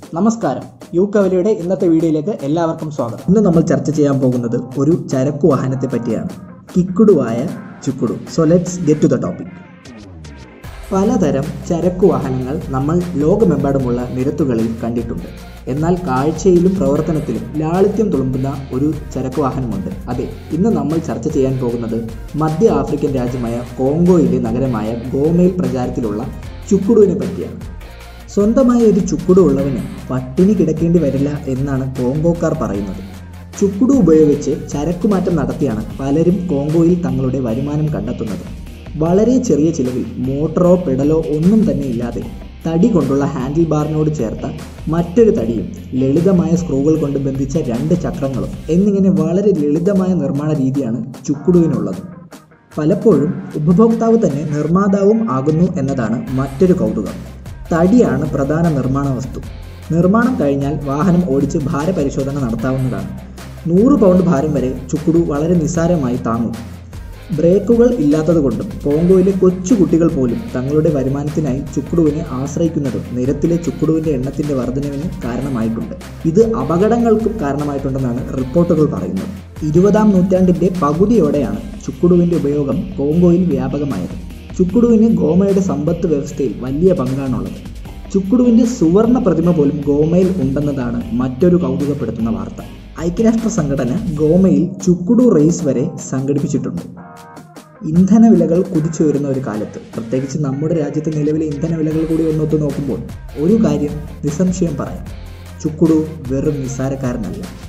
നമസ്കാരം യു കവലയുടെ ഇന്നത്തെ വീഡിയോയിലേക്ക് എല്ലാവർക്കും സ്വാഗതം ഇന്ന് നമ്മൾ ചർച്ച ചെയ്യാൻ പോകുന്നത് ഒരു ചരക്കു വാഹനത്തെ പറ്റിയാണ് കിക്കുടുവായ ചുക്കുടു so let's get to the topic പലതരം ചരക്കു വാഹനങ്ങൾ നമ്മൾ ലോകമെമ്പാടുമുള്ള നിരത്തുകളിൽ കണ്ടിട്ടുണ്ട് എന്നാൽ കാഴ്ചയിലും പ്രവർത്തനത്തിലും ലാളിത്യം തുളുമ്പുന്ന ഒരു ചരക്കു വാഹനമുണ്ട് അതെ ഇന്ന് നമ്മൾ ചർച്ച ചെയ്യാൻ പോകുന്നത് മധ്യ ആഫ്രിക്കൻ രാജ്യമായ കോങ്കോയിലെ നഗരമായ ഗോമയിൽ പ്രചാരത്തിലുള്ള ചുക്കുടുവിനെ പറ്റിയാണ് സ്വന്തമായ ഒരു ചുക്കുടു ഉള്ളവന് പട്ടിണി കിടക്കേണ്ടി വരില്ല എന്നാണ് കോങ്കോക്കാർ പറയുന്നത് ചുക്കുടു ഉപയോഗിച്ച് ചരക്കുമാറ്റം നടത്തിയാണ് പലരും കോങ്കോയിൽ തങ്ങളുടെ വരുമാനം കണ്ടെത്തുന്നത് വളരെ ചെറിയ ചിലവിൽ മോട്ടറോ പെഡലോ ഒന്നും തന്നെ ഇല്ലാതെ തടി കൊണ്ടുള്ള ഹാൻഡിൽ ബാറിനോട് ചേർത്ത മറ്റൊരു തടിയും ലളിതമായ സ്ക്രൂകൾ കൊണ്ട് ബന്ധിച്ച രണ്ട് ചക്രങ്ങളും എന്നിങ്ങനെ വളരെ ലളിതമായ നിർമ്മാണ രീതിയാണ് ചുക്കുടുവിനുള്ളത് പലപ്പോഴും ഉപഭോക്താവ് തന്നെ നിർമ്മാതാവും ആകുന്നു എന്നതാണ് മറ്റൊരു കൗതുകം തടിയാണ് പ്രധാന നിർമ്മാണ വസ്തു നിർമ്മാണം കഴിഞ്ഞാൽ വാഹനം ഓടിച്ച് ഭാരപരിശോധന നടത്താവുന്നതാണ് നൂറ് പൗണ്ട് ഭാരം വരെ ചുക്കുടു വളരെ നിസ്സാരമായി താങ്ങും ബ്രേക്കുകൾ ഇല്ലാത്തതുകൊണ്ടും കോങ്കോയിലെ കൊച്ചു കുട്ടികൾ പോലും തങ്ങളുടെ വരുമാനത്തിനായി ചുക്കുടുവിനെ ആശ്രയിക്കുന്നതും നിരത്തിലെ ചുക്കുടുവിന്റെ എണ്ണത്തിന്റെ വർധനവിന് കാരണമായിട്ടുണ്ട് ഇത് അപകടങ്ങൾക്കും കാരണമായിട്ടുണ്ടെന്നാണ് റിപ്പോർട്ടുകൾ പറയുന്നത് ഇരുപതാം നൂറ്റാണ്ടിന്റെ പകുതിയോടെയാണ് ചുക്കുടുവിന്റെ ഉപയോഗം കോങ്കോയിൽ വ്യാപകമായത് ചുക്കുടുവിന് ഗോമയുടെ സമ്പത്ത് വ്യവസ്ഥയിൽ വലിയ പങ്കാണുള്ളത് ചുക്കുടുവിന്റെ സുവർണ പ്രതിമ പോലും ഗോമയിൽ ഉണ്ടെന്നതാണ് മറ്റൊരു കൗതുകപ്പെടുത്തുന്ന വാർത്ത ഐക്യരാഷ്ട്ര സംഘടന ഗോമയിൽ ചുക്കുടു റേസ് വരെ സംഘടിപ്പിച്ചിട്ടുണ്ട് ഇന്ധന വിലകൾ കുതിച്ചുയരുന്ന ഒരു കാലത്ത് പ്രത്യേകിച്ച് നമ്മുടെ രാജ്യത്തെ നിലവിലെ ഇന്ധന വിലകൾ കൂടി ഒന്നൊത്തു നോക്കുമ്പോൾ ഒരു കാര്യം നിസ്സംശയം പറയാം ചുക്കുടു വെറും നിസ്സാരക്കാരനല്ല